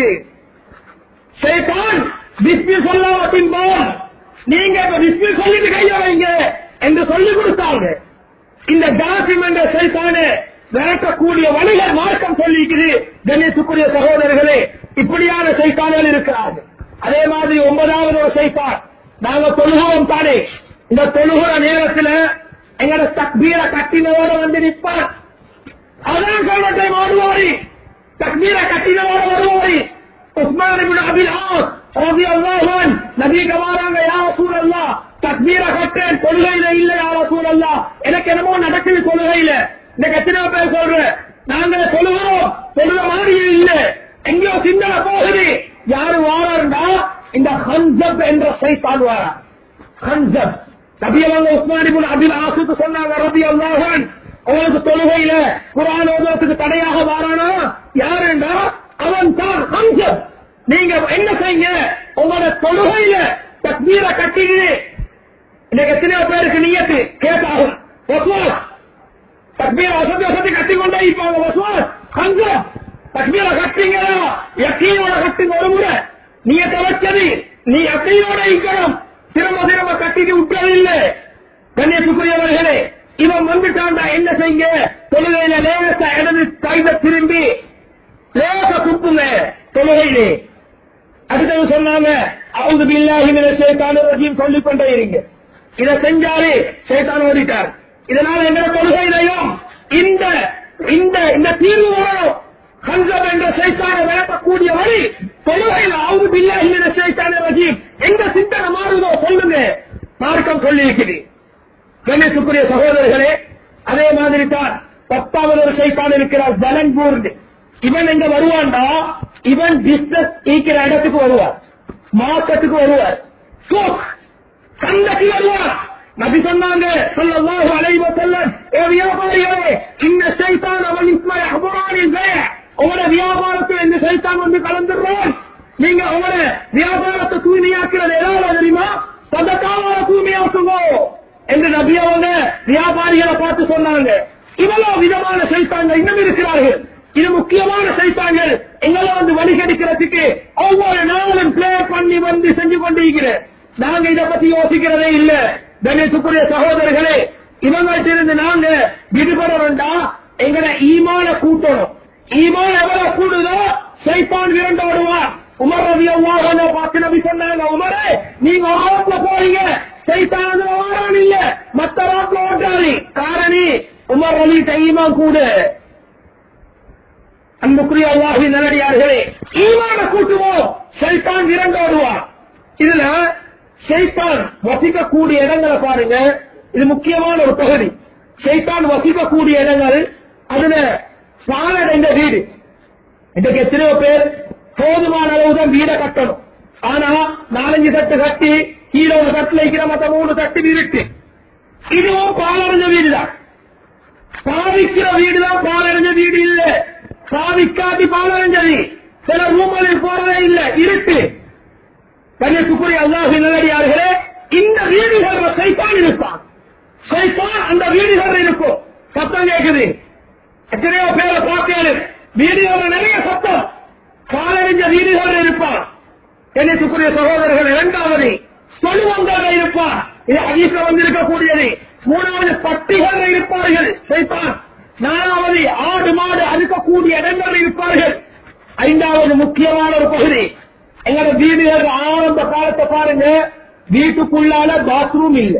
Speaker 1: சைத்தான் பிஸ்மி சொல்லாம பின்போம் நீங்க இப்ப பிஸ்மி சொல்லிட்டு கைய வைங்க என்று சொல்லி கொடுத்தாங்க இந்த ஜாசிம் என்ற சைத்தானே விரட்டக்கூடிய வழிகள் மார்க்கம் சொல்லிக்குது கணேசுக்குரிய சகோதரர்களே இப்படியான சைத்தான்கள் இருக்கிறார்கள் அதே மாதிரி ஒன்பதாவது ஒரு சைத்தான் நாங்க தொழுகிறோம் தானே இந்த தொழுகிற நேரத்துல எங்கட தக்பீர கட்டினோட வந்து நிற்பான் அதான் சொல்ற டைம் ஓடுவோரி தக்பீர கட்டினோட வருவோரி உஸ்மான் இப்னு அபில் ஆஸ் ரலியல்லாஹு அன்ஹு நபி கமாராங்க யா ரசூலல்லாஹ் தக்பீர கட்டேன் தொழுகையில இல்ல யா ரசூலல்லாஹ் எனக்கு என்னமோ நடக்குது தொழுகையில இந்த எத்தனை பேர் சொல்ற நாங்க தொழுகிறோம் தொழுக மாதிரி இல்ல எங்கேயோ சிந்தனை போகுது யாரு வாரா இந்த ஹன்சப் என்ற சைத்தான் வாரா ஹன்சப் நபியவங்க உஸ்மான் இப்னு அபில் ஆசுக்கு சொன்னாங்க ரலியல்லாஹு அன்ஹு அவனுக்கு தொழுகையில குரான் ஓதுறதுக்கு தடையாக வாரானா யாருண்டா அவன் தான் ஹம்சப் நீங்க என்ன செய்யுங்க உங்களோட தொழுகையில தக்பீரை கட்டிக்கிது இன்னைக்கு எத்தனையோ பேருக்கு நீயத்து கேட்டாகும் வசுவாஸ் தக்பீர வசதி வசதி கட்டி கொண்டே இருப்பாங்க வசுவாஸ் ஹம்சப் தக்பீரை கட்டிங்களா யக்கீனோட கட்டுங்க ஒரு முறை நீயத்தை வச்சது நீ யக்கீனோட இருக்கணும் திரும்ப திரும்ப கட்டிட்டு விட்டது இல்லை கண்ணியத்துக்குரியவர்களே இவன் வந்துட்டான்டா என்ன செய்யுங்க தொழுகையில லேச இடது கைத திரும்பி லேச துப்புங்க தொழுகையிலே அடுத்தது சொன்னாங்க அவங்க பில்லாஹி மின ஷைத்தான ரஜீம் சொல்லிக் கொண்டே இருங்க இதை செஞ்சாலே ஷைத்தான் ஓடிட்டார் இதனால எங்க தொழுகையிலையும் இந்த இந்த இந்த தீர்வு வரும் ஹன்சப் என்ற சைத்தான விளக்கக்கூடிய வழி தொழுகையில அவங்க பில்லாஹி மின ஷைத்தான ரஜீம் எங்க சிந்தனை மாறுதோ சொல்லுங்க மார்க்கம் சொல்லி இருக்குது கணேசுக்குரிய சகோதரர்களே அதே மாதிரி தான் பத்தாவது ஒரு சைத்தான் இருக்கிறார் ஜலன்பூர் இவன் எங்க வருவான்டா இவன் பிசினஸ் ஈக்கிற இடத்துக்கு வருவார் மார்க்கெட்டுக்கு வருவார் சோக் சந்தைக்கு வருவார் நபி சொன்னாங்க சொல்லல்லாஹு அலைஹி வஸல்லம் ஏ வியாபாரிகளே இந்த சைத்தான் அவன் இஸ்மாய் அபுரானில் ஜெய உங்களோட வியாபாரத்தில் இந்த சைத்தான் வந்து கலந்துடுறான் நீங்க உங்களோட வியாபாரத்தை தூய்மையாக்குறது எதாவது தெரியுமா சதக்காவால தூய்மையாக்குங்கோ என்று நபி அவங்க வியாபாரிகளை பார்த்து சொன்னாங்க இவ்வளவு விதமான சைத்தான்கள் இன்னும் இருக்கிறார்கள் இது முக்கியமான சைத்தான்கள் எங்களை வந்து வழிகெடுக்கிறதுக்கு ஒவ்வொரு நாளும் பிளே பண்ணி வந்து செஞ்சு கொண்டிருக்கிறேன் நாங்க இதை பத்தி யோசிக்கிறதே இல்ல கணேசுக்குரிய சகோதரர்களே இவங்கள்ட்ட இருந்து நாங்க விடுபட வேண்டாம் எங்கட ஈமான கூட்டணும் ஈமான் எவ்வளவு கூடுதோ சைத்தான் விரண்டோடுவான் உமர் ரவி அல்லாஹ் பார்த்து நபி சொன்னாங்க உமரே நீங்க ஆரத்துல போறீங்க சைத்தான் வாரான் இல்ல மத்த ரோட்ல ஓட்டாரு காரணி உமர் ரவி ஈமான் கூடு அன்புக்குரிய அல்லாஹி நல்லடியார்களே ஈமான கூட்டுவோம் சைத்தான் விரண்டோடுவான் இதுல சைத்தான் வசிக்கக்கூடிய இடங்களை பாருங்க இது முக்கியமான ஒரு பகுதி சைத்தான் வசிக்கக்கூடிய இடங்கள் அதுல பாலடைந்த வீடு இன்றைக்கு எத்தனையோ பேர் போதுமான அளவுதான் வீடை கட்டணும் ஆனா நாலஞ்சு தட்டு கட்டி கீழே ஒரு தட்டுல இருக்கிற மத்த மூணு தட்டு வீட்டு இதுவும் பாலடைஞ்ச வீடுதான் பாவிக்கிற வீடுதான் பாலடைஞ்ச வீடு இல்ல பாவிக்காட்டி பாலடைஞ்சது சில ரூம்களில் போறதே இல்ல இருட்டு கன்னியாகுமரி அல்லாஹி நல்லடியார்களே இந்த வீடுகள் சைத்தான் இருப்பான் சைத்தான் அந்த வீடுகள் இருக்கும் சத்தம் கேக்குது எத்தனையோ பேரை பார்த்தேன் வீடுகள் நிறைய சத்தம் காலறிஞ்ச வீடுகள் இருப்பான் கன்னியாகுமரிய சகோதரர்கள் இரண்டாவது சொல்லுவங்கள் இருப்பான் இது அதிக வந்திருக்கக்கூடியது மூணாவது பட்டிகள் இருப்பார்கள் சைத்தான் நாலாவது ஆடு மாடு அறுக்கக்கூடிய இடங்கள் இருப்பார்கள் ஐந்தாவது முக்கியமான ஒரு பகுதி எங்களோட வீடுகள் ஆரம்ப காலத்தை பாருங்க வீட்டுக்குள்ளால பாத்ரூம் இல்லை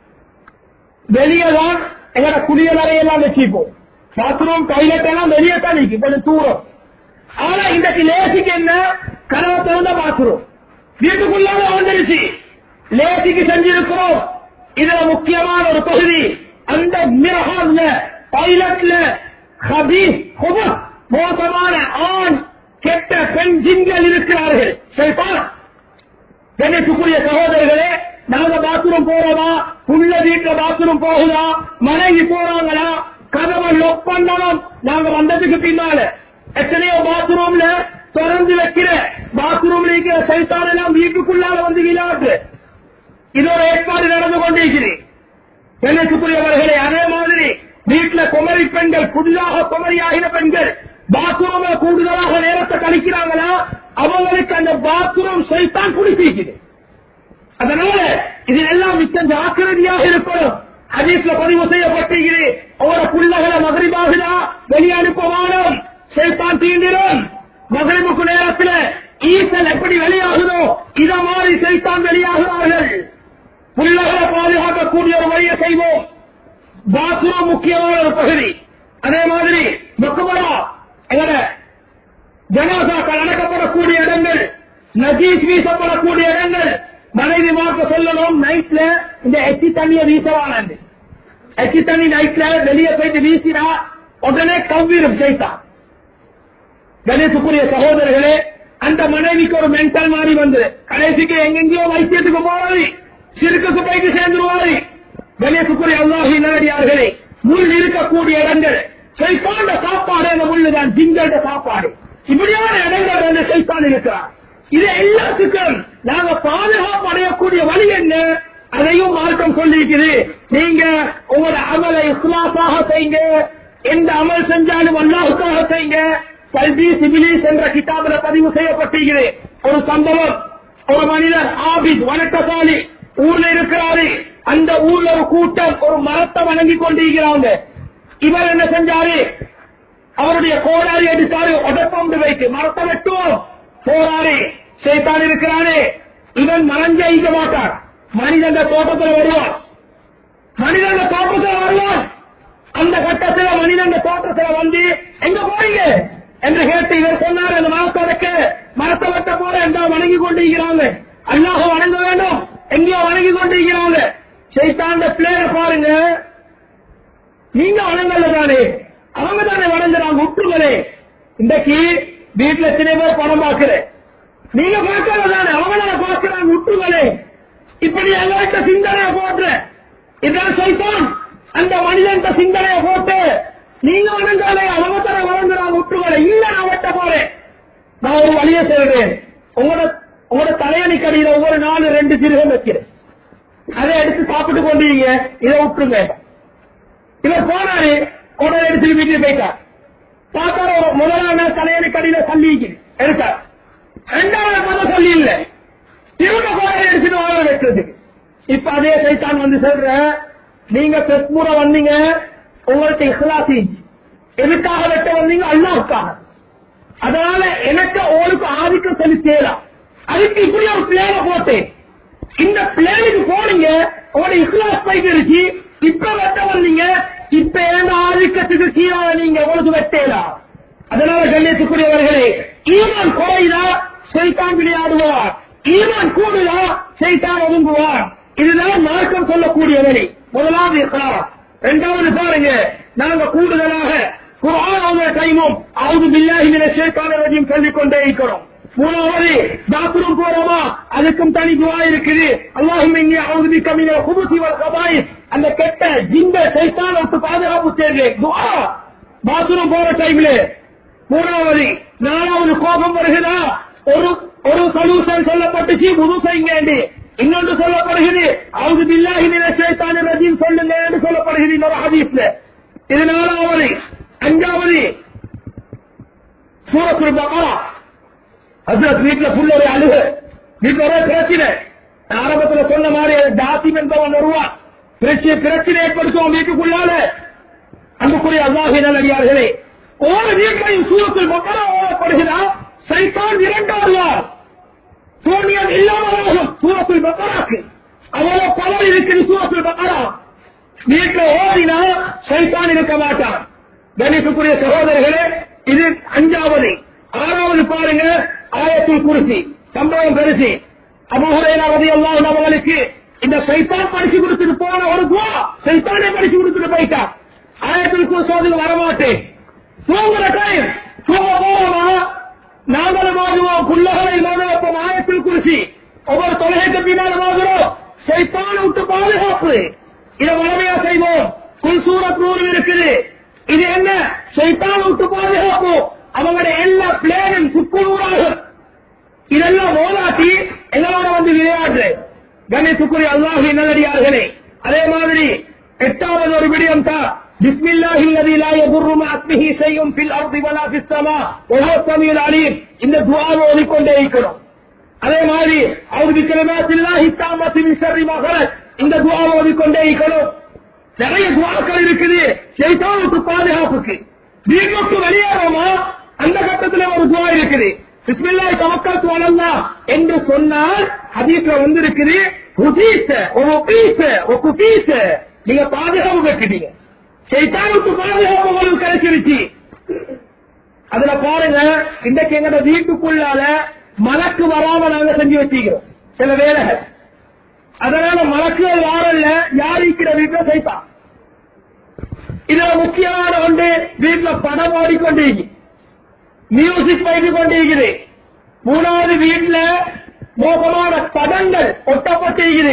Speaker 1: வெளியே தான் எங்களோட குளியல் அறையெல்லாம் வச்சுப்போம் பாத்ரூம் டாய்லெட் எல்லாம் வெளியே தான் நிற்கும் கொஞ்சம் தூரம் ஆனா இன்றைக்கு லேசிக்கு என்ன கனவை திறந்த பாத்ரூம் வீட்டுக்குள்ளால வந்துருச்சு லேசிக்கு செஞ்சிருக்கிறோம் இதுல முக்கியமான ஒரு பகுதி அந்த மிரகான்ல டாய்லெட்ல ஹபி ஹுபஸ் மோசமான ஆண் கெட்ட பெண் ஜின்கள் இருக்கிறார்கள் சரிப்பா கணேசுக்குரிய சகோதரர்களே நாங்க பாத்ரூம் போறதா உள்ள வீட்டுல பாத்ரூம் போகுதா மனைவி போறாங்களா கதவை லொக் பண்ணணும் நாங்க வந்ததுக்கு பின்னால எத்தனையோ பாத்ரூம்ல திறந்து வைக்கிற பாத்ரூம்ல இருக்கிற சைத்தான் எல்லாம் வீட்டுக்குள்ளால வந்து விளையாட்டு இது ஒரு ஏற்பாடு நடந்து கொண்டிருக்கிறேன் கணேசுக்குரியவர்களே அதே மாதிரி வீட்டுல குமரி பெண்கள் புதிதாக குமரியாகின பெண்கள் பாத்ரூம்ல கூடுதலாக நேரத்தை கழிக்கிறாங்களா அவங்களுக்கு அந்த பாத்ரூம் சைத்தான் குடிப்பிக்குது அதனால இது எல்லாம் மிச்சம் ஜாக்கிரதையாக இருக்கணும் ஹதீஸ்ல பதிவு செய்யப்பட்டிருக்கிறது அவர புள்ளகளை மகரிபாகுதா வெளியே அனுப்பவானோம் சைத்தான் தீண்டிரும் மகரிபுக்கு நேரத்தில் ஈசல் எப்படி வெளியாகுதோ இத மாதிரி சைத்தான் வெளியாகிறார்கள் புள்ளகளை பாதுகாக்கக்கூடிய ஒரு வழியை செய்வோம் பாத்ரூம் முக்கியமான ஒரு பகுதி அதே மாதிரி மக்குமரா எங்கட ஜனாசாக்கள் அடக்கப்படக்கூடிய இடங்கள் நஜீஸ் வீசப்படக்கூடிய இடங்கள் மனைவி மார்க்க சொல்லணும் நைட்ல இந்த எச்சி தண்ணிய வீசவானு எச்சி தண்ணி நைட்ல வெளியே போயிட்டு வீசினா உடனே கவ்விரும் செய்தான் கணேசுக்குரிய சகோதரர்களே அந்த மனைவிக்கு ஒரு மென்டல் மாறி வந்து கடைசிக்கு எங்கெங்கயோ வைத்தியத்துக்கு போறது சிறுக்குக்கு போயிட்டு சேர்ந்துருவாரு கணேசுக்குரிய அல்லாஹி நேரடியார்களே முள் இருக்கக்கூடிய இடங்கள் சைத்தாண்ட சாப்பாடு அந்த முள்ளுதான் ஜிங்கள்ட சாப்பாடு இப்படியான இடங்கள் வந்து சைத்தான் இருக்கிறார் இது எல்லாத்துக்கும் நாங்க பாதுகாப்பு அடையக்கூடிய வழி என்ன அதையும் மார்க்கம் சொல்லியிருக்குது நீங்க உங்களோட அமலை இஸ்லாசாக செய்யுங்க எந்த அமல் செஞ்சாலும் அல்லாஹுக்காக செய்யுங்க கல்வி சிபிலிஸ் என்ற கிதாபில பதிவு செய்யப்பட்டிருக்கிறது ஒரு சம்பவம் ஒரு மனிதர் ஆபித் வணக்கசாலி ஊர்ல இருக்கிறாரு அந்த ஊர்ல ஒரு கூட்டம் ஒரு மரத்தை வணங்கி கொண்டிருக்கிறாங்க இவர் என்ன செஞ்சாரு அவருடைய கோடாரி எடுத்தாரு உடப்பொண்டு வைத்து மரத்தை வெட்டுவோம் போறாரு சேத்தான் இருக்கிறானே இவன் மறைஞ்ச ஈக்க மாட்டார் மனிதன் தோட்டத்தில் வருவான் மனிதன் தோட்டத்தில் வருவான் அந்த கட்டத்தில் மனிதன் தோட்டத்தில் வந்து எங்க போறீங்க என்று கேட்டு இவர் சொன்னார் அந்த மரத்தை வைக்க மரத்தை வெட்ட போற எந்த வணங்கி கொண்டிருக்கிறாங்க அல்லாஹ் வணங்க வேண்டும் எங்கேயோ வணங்கி கொண்டிருக்கிறாங்க சைத்தாண்ட பிளேயரை பாருங்க நீங்க வணங்கல தானே அவங்க தானே வணங்குறாங்க விட்டுங்களே இன்றைக்கு வீட்டுல எத்தனை பேர் பணம் பார்க்கிறேன் நீங்க பார்க்கறது தானே அவங்க தானே பார்க்கிறாங்க விட்டுங்களே இப்படி எங்கள்கிட்ட சிந்தனையை போட்டு இதான் சைத்தான் அந்த மனிதன் சிந்தனையை போட்டு நீங்க வணங்காலே அவங்க தானே வணங்குறாங்க விட்டுங்களே இல்ல நான் வெட்ட போறேன் நான் ஒரு வழியை சொல்றேன் உங்களோட உங்களோட தலையணி கடையில ஒவ்வொரு நாலு ரெண்டு சிறுகம் வைக்கிறேன் எடுத்து சாப்பிட்டு கொண்டீங்க இதை விட்டுருங்க இவர் போனாரு உடனே எடுத்து வீட்டுக்கு போயிட்டார் பார்த்தாரு ஒரு முதலான தலையணி கடையில சல்லி எடுத்தார் ரெண்டாவது மதம் சொல்லி இல்ல திரும்ப போன எடுத்துட்டு வாழ வைக்கிறதுக்கு இப்ப அதே சைத்தான் வந்து சொல்ற நீங்க பெஸ்மூர வந்தீங்க உங்களுக்கு இஹ்லாசி எதுக்காக வெட்ட வந்தீங்க அல்லாவுக்காக அதனால எனக்கு ஓருக்கு ஆதிக்கம் செலுத்தேலாம் அதுக்கு இப்படி ஒரு பிளேன போட்டேன் இந்த பிளேனுக்கு போனீங்க உங்களோட இஸ்லாஸ் போயிட்டு இப்ப வெட்ட வந்தீங்க இப்ப எந்த ஆதிக்கத்துக்கு கீழே நீங்க உங்களுக்கு வெட்டேலாம் அதனால கண்ணியத்துக்குரியவர்களே ஈமான் குறைதா சைத்தான் விளையாடுவார் ஈமான் கூடுதா சைத்தான் ஒதுங்குவார் இதுதான் மார்க்கம் சொல்லக்கூடிய வழி முதலாவது இஸ்லாம் இரண்டாவது பாருங்க நாங்க கூடுதலாக குரான் டைமும் அவுது பில்லாஹி மினஷ் ஷைத்தானிர் ரஜீம் சொல்லிக் கொண்டே இருக்கிறோம் மூணாவது பாத்ரூம் போறோமா அதுக்கும் தனி துவா இருக்குது அல்லாஹும் இங்கே அவுது பிக்க மினல் குபுசி வல் கபாயிஸ் அந்த கெட்ட ஜிந்த சைத்தான விட்டு பாதுகாப்பு தேர்வு துவா பாத்ரூம் போற டைம்ல மூணாவது நாலாவது கோபம் வருகிறா ஒரு ஒரு சொல்யூஷன் சொல்லப்பட்டுச்சு முது செய்யுங்க இன்னொன்று சொல்லப்படுகிறது அவுது பில்லாஹி மினஷ் ஷைத்தானிர் ரஜீம் சொல்லுங்க என்று சொல்லப்படுகிறது இன்னொரு ஹதீஸ்ல இது நாலாவது அஞ்சாவது சூரத்துல் பகரா ஹசரத் வீட்டுல புள்ள ஒரு அழுக வீட்டுல ஒரே பிரச்சனை நான் ஆரம்பத்துல சொன்ன மாதிரி ஜாத்திம் என்பவன் வருவான் பிரச்சனை பிரச்சனை ஏற்படுத்துவோம் வீட்டுக்குள்ளால அன்புக்குரிய அல்லாஹி நல்லடியார்களே ஒவ்வொரு வீட்டையும் சூரத்தில் மக்களா ஓடப்படுகிறார் சைத்தான் இரண்டாவது சூனியம் இல்லாமலாகும் சூரத்தில் மக்களாக்கு அவ்வளவு பலர் இருக்குது சூரத்தில் மக்களா வீட்டுல ஓடினா சைத்தான் இருக்க மாட்டான் கணிப்புக்குரிய சகோதரர்களே இது அஞ்சாவது ஆறாவது பாருங்க ஆயத்துல் குருசி சம்பவம் பெருசி அபுஹுரையாவது எல்லாம் அவங்களுக்கு இந்த சைத்தான் படிச்சு கொடுத்துட்டு போன ஒரு துவா சைத்தானே படிச்சு கொடுத்துட்டு போயிட்டான் ஆயத்துல் குருசோதுக்கு வரமாட்டேன் தூங்குற டைம் தூங்க போறோமா நாங்களும் மோதுவோம் புள்ளகளை மோத வைப்போம் ஆயத்தில் குறிச்சி ஒவ்வொரு தொலைகைக்கு பின்னால மோதுறோம் சைத்தான விட்டு பாதுகாப்பு இதை வளமையா செய்வோம் குல்சூரத் நூறு இருக்குது இது என்ன சைத்தான விட்டு பாதுகாப்பு அவங்களுடைய எல்லா பிளேனும் சுக்குநூறாகும் இதெல்லாம் ஓலாட்டி எல்லாரோட வந்து விளையாடுற கணேசுக்குரிய அல்லாஹி நல்லடியார்களே அதே மாதிரி எட்டாவது ஒரு விடயம் தான் بسم الله الذي لا يضر مع اسمه شيء في الارض ولا في السماء وهو السميع العليم இந்த துஆவை ஓதிக்கொண்டே இருக்கிறோம் அதே மாதிரி அவர் விக்கிரமாத்தில்லாஹி தாமத்தி மின் ஷர்ரி மா ஹலக் இந்த துஆவை ஓதிக்கொண்டே இருக்கிறோம் நிறைய துவாக்கள் இருக்குது ஷைத்தானுக்கு பாதுகாப்புக்கு வீட்டுக்கு வெளியேறோமா அந்த கட்டத்துல ஒரு துவா இருக்குது பிஸ்மில்லாஹி தவக்கல்து அலல்லாஹ் என்று சொன்னால் ஹதீஸ்ல வந்து இருக்குது ஹுதீஸ ஒரு பீஸ ஒரு பீஸ நீங்க பாதுகாப்பு பெற்றுட்டீங்க சைத்தானுக்கு பாதுகாப்பு உங்களுக்கு கிடைச்சிருச்சு அதுல பாருங்க இன்றைக்கு எங்க வீட்டுக்குள்ளால மலக்கு வராம நாங்க செஞ்சு வச்சுக்கிறோம் சில வேலைகள் அதனால மலக்குகள் யாரல்ல யார் இருக்கிற வீட்டுல சைத்தான் இதுல முக்கியமான ஒன்று வீட்டுல படம் ஓடிக்கொண்டிருக்கு மியூசிக் வைத்து கொண்டிருக்குது மூணாவது வீட்டுல மோசமான படங்கள் ஒட்டப்பட்டிருக்குது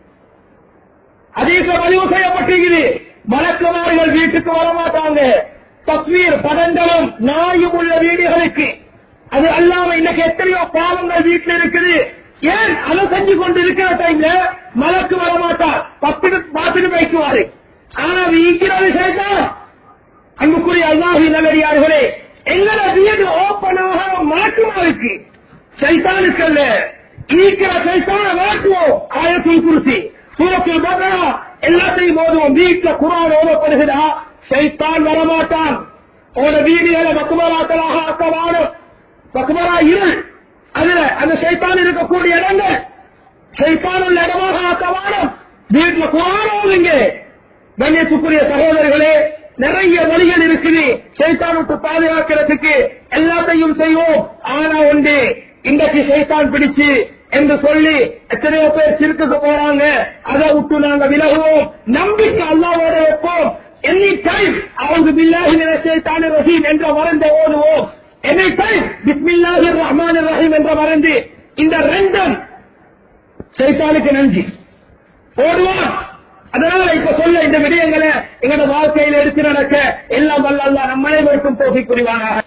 Speaker 1: அதிக பதிவு செய்யப்பட்டிருக்குது மலக்குமார்கள் வீட்டுக்கு வரமாட்டாங்க தஸ்வீர் படங்களும் நாயும் உள்ள வீடுகளுக்கு அது அல்லாம இன்னைக்கு எத்தனையோ பாவங்கள் வீட்டுல இருக்குது ஏன் அதை செஞ்சு கொண்டு இருக்கிற டைம்ல மலக்கு வரமாட்டார் பத்து பார்த்துட்டு வைக்குவாரு ஆனா வீக்கிறது சேர்த்தான் அன்புக்குரிய அல்லாஹி நல்லடியார்களே எங்களோட வீடு ஓப்பனாக மாற்றுமா இருக்கு சைத்தானுக்கு அல்ல ஈக்கிற சைத்தான மாற்றுவோம் ஆயத்தில் குறிச்சி சூரத்தில் பார்த்தா எல்லாத்தையும் ஓதுவோம் வீட்டுல குரான் ஓதப்படுகிறா சைத்தான் வரமாட்டான் உங்களோட வீடுகளை மக்குமராக்களாக ஆக்கவானும் மக்குமரா இருள் அதுல அந்த சைத்தான் இருக்கக்கூடிய இடங்கள் சைத்தான் உள்ள இடமாக ஆக்கவானும் வீட்டுல குரான் ஓதுங்க கண்ணியத்துக்குரிய சகோதரர்களே நிறைய வழிகள் இருக்குது சைத்தான் விட்டு பாதுகாக்கிறதுக்கு எல்லாத்தையும் செய்வோம் ஆனா உண்டு இன்றைக்கு சைத்தான் பிடிச்சு என்று சொல்லி எத்தனையோ பேர் சிறுக்கு போறாங்க அதை விட்டு நாங்க விலகுவோம் நம்பிக்கை அல்லாவோட வைப்போம் எனி டைம் அவங்க பில்லாஹி சைத்தான ரஹீம் என்ற மறந்த ஓடுவோம் எனி டைம் பிஸ்மில்லாஹி ரஹ்மான் ரஹீம் என்ற மறந்து இந்த ரெண்டும் சைத்தானுக்கு நன்றி ஓடுவான் அதனால இப்ப சொல்ல இந்த விடயங்களை எங்களோட வாழ்க்கையில எடுத்து நடக்க எல்லாம் வல்ல அல்லாஹ் நம் அனைவருக்கும் தோகை புரிவானாக